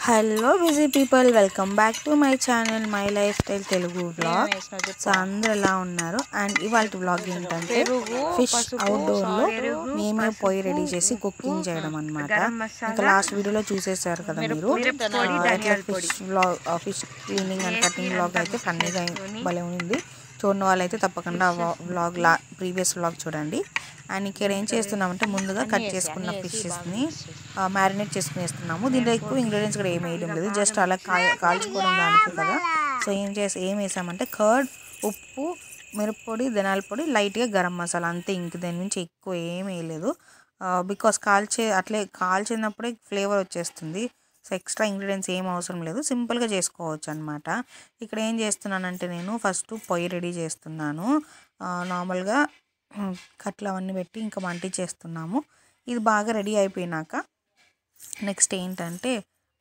hello busy people welcome back to my channel my life style Telugu vlog so అందరు ఎలా ఉన్నారు and ఇవాళ vlog ఏంటంటే ఫిష్ అవుట్డోర్ లో మేమే పొయ్యి రెడీ చేసి కుకింగ్ చేయడం అనమాట ఇంకా లాస్ట్ వీడియోలో చూసేసారు కదా మీరు fish vlog fish cleaning and cutting vlog అయితే ఫన్నీగా భలే ఉంది చూడని వాళ్ళైతే తప్పకుండా వ్లాగ్ లా ప్రీవియస్ వ్లాగ్ చూడండి అండ్ ఇక్కడ ఏం చేస్తున్నామంటే ముందుగా కట్ చేసుకున్న ఫిషెస్ని మ్యారినేట్ చేసుకుని వేస్తున్నాము దీంట్లో ఎక్కువ ఇంగ్రీడియంట్స్ కూడా ఏం వేయడం లేదు జస్ట్ అలా కాయ కాల్చుకోవడం దానికి కదా సో ఏం చేసి ఏం వేసామంటే కర్డ్ ఉప్పు మిరప్పొడి ధనాల పొడి లైట్గా గరం మసాలా అంతే ఇంక దాని నుంచి ఎక్కువ ఏం వేయలేదు బికాస్ కాల్చే అట్లే కాల్చినప్పుడే ఫ్లేవర్ వచ్చేస్తుంది సో ఎక్స్ట్రా ఇంగ్రీడియంట్స్ ఏం అవసరం లేదు సింపుల్గా చేసుకోవచ్చు అనమాట ఇక్కడ ఏం చేస్తున్నానంటే నేను ఫస్ట్ పొయ్యి రెడీ చేస్తున్నాను నార్మల్గా కట్లు అవన్నీ పెట్టి ఇంకా మంటి చేస్తున్నాము ఇది బాగా రెడీ అయిపోయినాక నెక్స్ట్ ఏంటంటే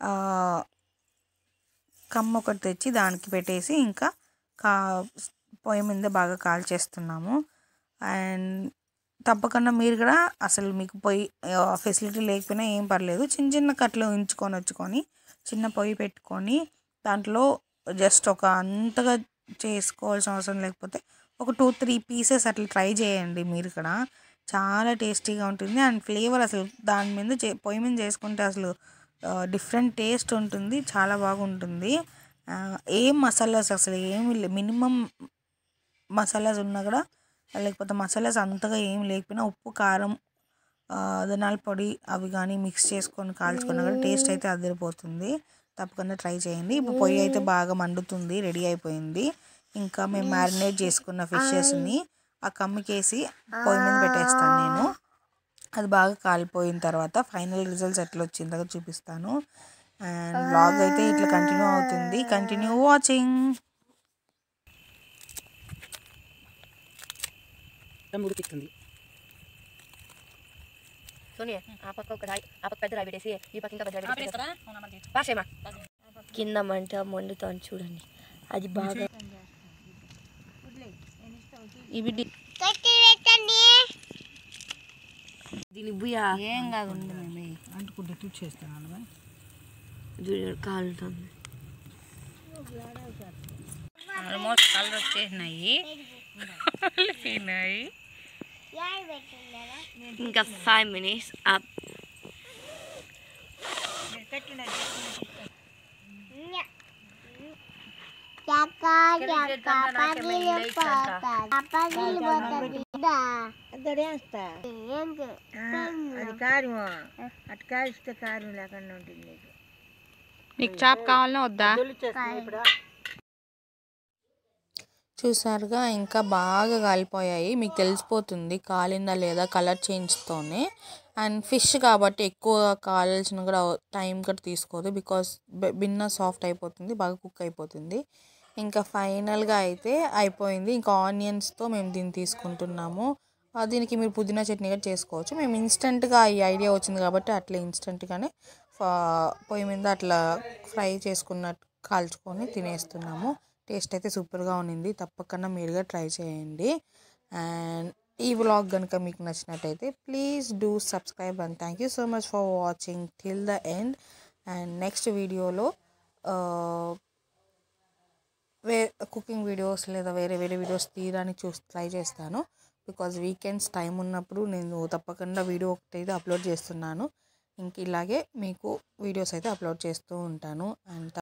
కమ్మ ఒకటి తెచ్చి దానికి పెట్టేసి ఇంకా కా పొయ్యి మీద బాగా కాల్చేస్తున్నాము అండ్ తప్పకుండా మీరు కూడా అసలు మీకు పొయ్యి ఫెసిలిటీ లేకపోయినా ఏం పర్లేదు చిన్న చిన్న కట్లు ఉంచుకొని వచ్చుకొని చిన్న పొయ్యి పెట్టుకొని దాంట్లో జస్ట్ ఒక అంతగా చేసుకోవాల్సిన అవసరం లేకపోతే ఒక టూ త్రీ పీసెస్ అట్లా ట్రై చేయండి మీరు ఇక్కడ చాలా టేస్టీగా ఉంటుంది అండ్ ఫ్లేవర్ అసలు దాని మీద చే పొయ్యి మీద చేసుకుంటే అసలు డిఫరెంట్ టేస్ట్ ఉంటుంది చాలా బాగుంటుంది ఏం మసాలాస్ అసలు ఏమి మినిమం మసాలాస్ ఉన్నా కూడా లేకపోతే మసాలాస్ అంతగా ఏం లేకపోయినా ఉప్పు కారం ధనాల పొడి అవి కానీ మిక్స్ చేసుకొని కాల్చుకున్నా కూడా టేస్ట్ అయితే అదిరిపోతుంది తప్పకుండా ట్రై చేయండి ఇప్పుడు పొయ్యి అయితే బాగా మండుతుంది రెడీ అయిపోయింది ఇంకా మేము మ్యారినేట్ చేసుకున్న ఫిషెస్ని ఆ కమ్మికేసి పొయ్యి మీద పెట్టేస్తాను నేను అది బాగా కాలిపోయిన తర్వాత ఫైనల్ రిజల్ట్స్ ఎట్లా వచ్చిందో చూపిస్తాను అండ్ బ్లాగ్ అయితే ఇట్లా కంటిన్యూ అవుతుంది కంటిన్యూ వాచింగ్ ఉడికిస్తుంది సోనియా ఆ పక్క ఒక రాయి ఆ పక్క పెద్ద రాయి పెట్టేసి ఈ పక్క ఇంకా పెద్ద రాయి పెట్టేసి పాసేమా కింద మంట మండుతాను చూడండి అది బాగా ఇవి డి- దీని బుయ్యా ఏం కాదు అంటుకుంటే టిప్ చేస్తాను చూడు కాలుతుంది ఆల్మోస్ట్ కలర్ వచ్చేసినాయి పోయినాయి ఇంకా ఫైవ్ మినిట్స్ అప్ అది కారం అటు కాల్చితే కారం లేకుండా ఉంటుంది నీకు నీకు చాప్ కావాలన్నా వద్దా ఇప్పుడు చూసారుగా ఇంకా బాగా కాలిపోయాయి మీకు తెలిసిపోతుంది కాలిందా లేదా కలర్ చేంజ్తోనే అండ్ ఫిష్ కాబట్టి ఎక్కువ కావాల్సిన కూడా టైం కూడా తీసుకోదు బికాస్ బిన్న సాఫ్ట్ అయిపోతుంది బాగా కుక్ అయిపోతుంది ఇంకా ఫైనల్గా అయితే అయిపోయింది ఇంకా ఆనియన్స్తో మేము దీన్ని తీసుకుంటున్నాము ఆ, దీనికి మీరు పుదీనా చట్నీ కూడా చేసుకోవచ్చు మేము ఇన్స్టెంట్గా ఈ ఐడియా వచ్చింది కాబట్టి అట్లా ఇన్స్టెంట్గానే పొయ్యి మీద అట్లా ఫ్రై చేసుకున్నట్టు కాల్చుకొని తినేస్తున్నాము టేస్ట్ అయితే సూపర్గా ఉన్నింది తప్పకుండా మీరుగా ట్రై చేయండి అండ్ ఈ వ్లాగ్ కనుక మీకు నచ్చినట్టయితే please do subscribe and thank you so much for watching till the end and next వీడియోలో వే కుకింగ్ వీడియోస్ లేదా వేరే వేరే వీడియోస్ తీయడానికి చూసి ట్రై చేస్తాను బికాజ్ వీకెండ్స్ టైం ఉన్నప్పుడు నేను తప్పకుండా వీడియో ఒకటి అయితే అప్లోడ్ చేస్తున్నాను ఇంక ఇలాగే మీకు వీడియోస్ అయితే అప్లోడ్ చేస్తూ ఉంటాను అండ్